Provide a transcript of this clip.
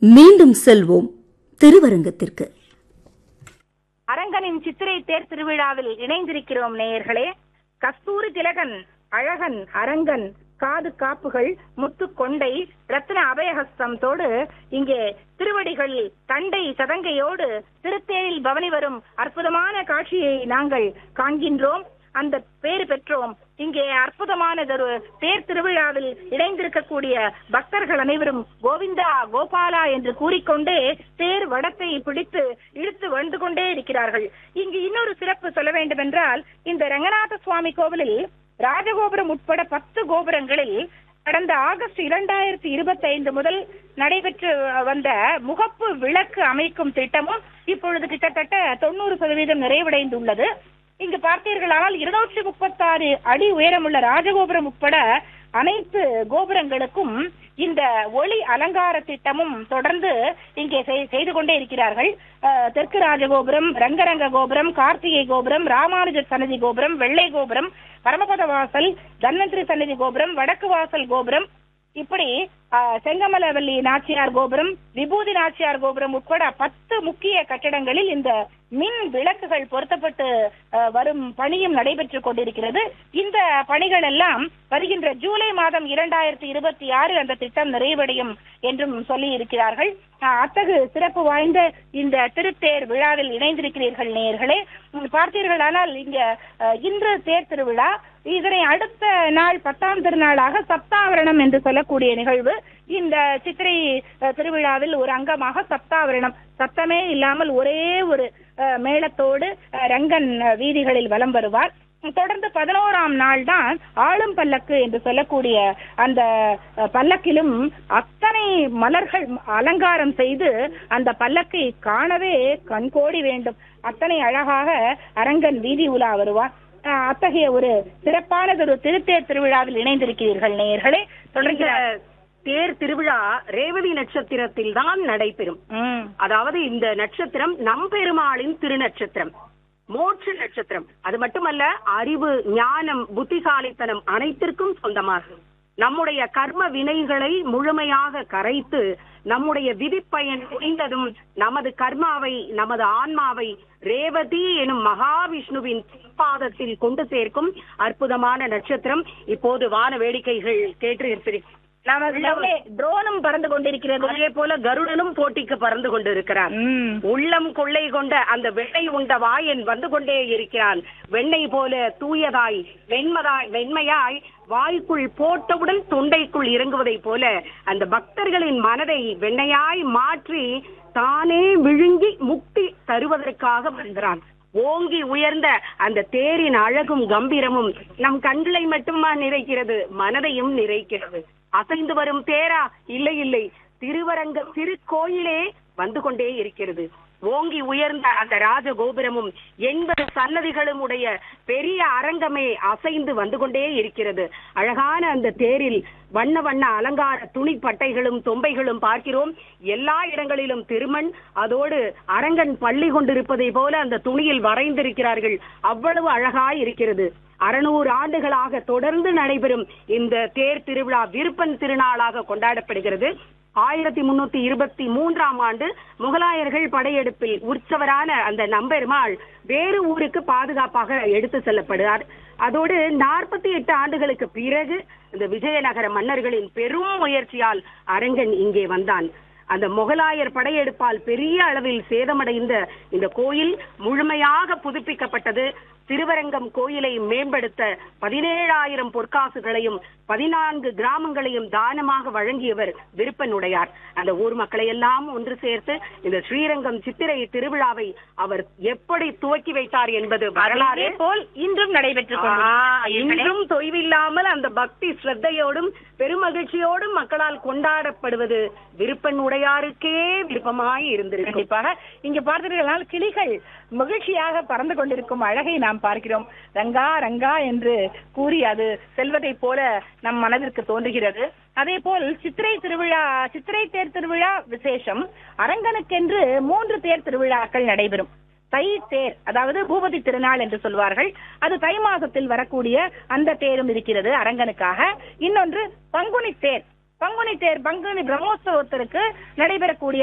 மீண்டும் செல்வோம் திருவரங்கத்திற்கு அரங்கனின் சித்திரை தேர் திருவிழாவில் இணைந்திருக்கிறோம் நேயர்களே கஸ்தூரி திலகன் அழகன் அரங்கன் காது காப்புகள் முத்து கொண்டை ரத்ன அபயஹஸ்தம்தோடு இங்கே திருவடிகள் தண்டை சதங்கையோடு திருத்தேரில் பவனி வரும் அற்புதமான காட்சியை நாங்கள் காண்கின்றோம் அந்த பேறு பெற்றோம் இங்கே அற்புதமானதொரு தேர் திருவிழாவில் இணைந்திருக்கக்கூடிய பக்தர்கள் அனைவரும் கோவிந்தா கோபாலா என்று கூறிக்கொண்டே தேர் வடத்தை பிடித்து இழுத்து வந்து கொண்டே இருக்கிறார்கள் இங்கு இன்னொரு சிறப்பு சொல்ல வேண்டும் என்றால் இந்த ரங்கநாத சுவாமி கோவிலில் ராஜகோபுரம் உட்பட பத்து கோபுரங்களில் கடந்த ஆகஸ்ட் இரண்டாயிரத்தி இருபத்தி ஐந்து முதல் நடைபெற்று வந்த முகப்பு விளக்கு அமைக்கும் திட்டமும் இப்பொழுது கிட்டத்தட்ட தொண்ணூறு சதவீதம் நிறைவடைந்துள்ளது இங்கு பார்த்தீர்களானால் இருநூற்றி முப்பத்தாறு அடி உயரமுள்ள ராஜகோபுரம் உட்பட அனைத்து கோபுரங்களுக்கும் இந்த ஒளி அலங்கார திட்டமும் தொடர்ந்து இங்கே செய்- செய்து கொண்டே இருக்கிறார்கள் அஹ், தெற்கு ராஜகோபுரம் ரங்கரங்க கோபுரம் கார்த்திகை கோபுரம் ராமானுஜர் சன்னதி கோபுரம் வெள்ளை கோபுரம் பரமபத வாசல் தன்வந்திரி சன்னதி கோபுரம் வடக்கு வாசல் கோபுரம் இப்படி அஹ், செங்கமலவல்லி நாச்சியார் கோபுரம் விபூதி நாச்சியார் கோபுரம் உட்பட பத்து முக்கிய கட்டடங்களில் இந்த மின் விளக்குகள் பொருத்தப்பட்டு அஹ், வரும் பணியும் நடைபெற்றுக் கொண்டிருக்கிறது இந்த பணிகள் எல்லாம் வருகின்ற ஜூலை மாதம் இரண்டாயிரத்தி இருபத்தி ஆறு அந்த திட்டம் நிறைவடையும் என்றும் சொல்லி இருக்கிறார்கள் அஹ், அத்தகு சிறப்பு வாய்ந்த இந்த திருத்தேர் விழாவில் இணைந்திருக்கிறீர்கள் நேயர்களே உம், பார்த்தீர்களானால் இங்க அஹ், இன்று தேர் திருவிழா இதனை அடுத்த நாள் பத்தாம் திருநாளாக சப்தாவரணம் என்று சொல்லக்கூடிய நிகழ்வு இந்த சித்திரை அஹ், திருவிழாவில் ஒரு அங்கமாக சப்தாவரணம் சத்தமே இல்லாமல் ஒரே ஒரு அஹ், மேளத்தோடு அஹ், ரங்கன் அஹ், வீதிகளில் வலம் வருவார் தொடர்ந்து பதினோராம் நாள் தான் ஆளும் பல்லக்கு என்று சொல்லக்கூடிய அந்த அஹ், பல்லக்கிலும் அத்தனை மலர்கள் அலங்காரம் செய்து அந்த பல்லக்கை காணவே கண்கோடி வேண்டும் அத்தனை அழகாக அரங்கன் வீதி உலா வருவார் அஹ், அத்தகைய ஒரு சிறப்பானதொரு திருத்தேர் திருவிழாவில் இணைந்திருக்கிறீர்கள் நேயர்களே இந்த தொடர்ந்து தேர் திருவிழா ரேவதி நட்சத்திரத்தில் தான் நடைபெறும் ம் அதாவது இந்த நட்சத்திரம் நம்பெருமாளின் திருநட்சத்திரம் மோட்ச நட்சத்திரம் அது மட்டுமல்ல அறிவு ஞானம் புத்திசாலித்தனம் அனைத்திற்கும் சொந்தமாகும் நம்முடைய கர்ம வினைகளை முழுமையாக கரைத்து நம்முடைய விதிப்பயன் முடிந்ததும் நமது கர்மாவை நமது ஆன்மாவை ரேவதி எனும் மகாவிஷ்ணுவின் பாதத்தில் கொண்டு சேர்க்கும் அற்புதமான நட்சத்திரம் இப்போது வான வேடிக்கைகள் கேட்டு இருக்கிறேன் நமக்கு மேலே ட்ரோனும் பறந்து கொண்டிருக்கிறது அதே போல கருடனும் போட்டிக்கு பறந்து கொண்டிருக்கிறார் ம் உள்ளம் கொள்ளை கொண்ட அந்த வெண்ணெய் உண்ட வாயன் வந்து கொண்டே இருக்கிறான் வெண்ணெய் போல தூயதாய் வெண்மதாய் வெண்மையாய் வாய்க்குள் போட்டவுடன் தொண்டைக்குள் இறங்குவதைப் போல அந்த பக்தர்களின் மனதை வெண்ணையாய் மாற்றி தானே விழுங்கி முக்தி தருவதற்காக வருகிறான் ஓங்கி உயர்ந்த அந்த தேரின் அழகும் கம்பீரமும் நம் கண்களை மட்டுமா நிறைக்கிறது மனதையும் நிறைக்கிறது அசைந்து வரும் தேரா இல்லை இல்லை திருவரங்க திருக்கோயிலே வந்து கொண்டே இருக்கிறது ஓங்கி உயர்ந்த அந்த ராஜ கோபுரமும் எண்பது சன்னதிகளும் உடைய பெரிய அரங்கமே அசைந்து வந்து கொண்டே இருக்கிறது அழகான அந்த தேரில் வண்ண வண்ண அலங்கார துணி பட்டைகளும் தொம்பைகளும் பார்க்கிறோம் எல்லா இடங்களிலும் திருமண் அதோடு அரங்கன் பள்ளி கொண்டிருப்பதை போல அந்த துணியில் வரைந்திருக்கிறார்கள் அவ்வளவு அழகாய் இருக்கிறது அறுநூறு ஆண்டுகளாக தொடர்ந்து நடைபெறும் இந்த தேர் திருவிழா விருப்பன் திருநாளாக கொண்டாடப்படுகிறது ஆயிரத்தி முன்னூத்தி இருபத்தி மூன்றாம் ஆண்டு முகலாயர்கள் படையெடுப்பில் உற்சவரான அந்த நம்பெருமாள் வேறு ஊருக்கு பாதுகாப்பாக எடுத்து செல்லப்படுகிறார் அதோடு நாற்பத்தி எட்டு ஆண்டுகளுக்கு பிறகு இந்த விஜயநகர மன்னர்களின் பெரும் முயற்சியால் அரங்கன் இங்கே வந்தான் அந்த முகலாயர் படையெடுப்பால் பெரிய அளவில் சேதமடைந்த இந்த கோயில் முழுமையாக புதுப்பிக்கப்பட்டது திருவரங்கம் கோயிலை மேம்படுத்த பதினேழாயிரம் பொற்காசுகளையும் பதினான்கு கிராமங்களையும் தானமாக வழங்கியவர் விருப்பனுடையார் அந்த ஊர் மக்களை எல்லாம் ஒன்று சேர்த்து இந்த ஸ்ரீரங்கம் சித்திரை திருவிழாவை அவர் எப்படி துவக்கி வைத்தார் என்பது வரலாறு அதே போல் இன்றும் நடைபெற்றுக் ஆ, கொண்டிருக்கிறது இன்றும் தொய்வில்லாமல் அந்த பக்தி ஸ்ரத்தையோடும் பெருமகிழ்ச்சியோடும் மக்களால் கொண்டாடப்படுவது விருப்பன் உடையாருக்கே விருப்பமாய் இருந்திருக்கும் கண்டிப்பாக இங்க பார்த்தீர்களால் கிளிகள் மகிழ்ச்சியாக பறந்து கொண்டிருக்கும் அழகை நாம் பார்க்கிறோம் ரங்கா ரங்கா என்று கூறி அது செல்வதைப் போல நம் மனதிற்கு தோன்றுகிறது அதே போல் சித்திரை திருவிழா சித்திரை தேர் திருவிழா விசேஷம் அரங்கனுக்கென்று மூன்று தேர் திருவிழாக்கள் நடைபெறும் தை தேர் அதாவது பூபதி திருநாள் என்று சொல்வார்கள் அது தை மாசத்தில் வரக்கூடிய அந்த தேரும் இருக்கிறது அரங்கனுக்காக இன்னொன்று பங்குனி தேர் பங்குனி தேர் பங்குனி பிரம்மோற்சவத்திற்கு நடைபெறக்கூடிய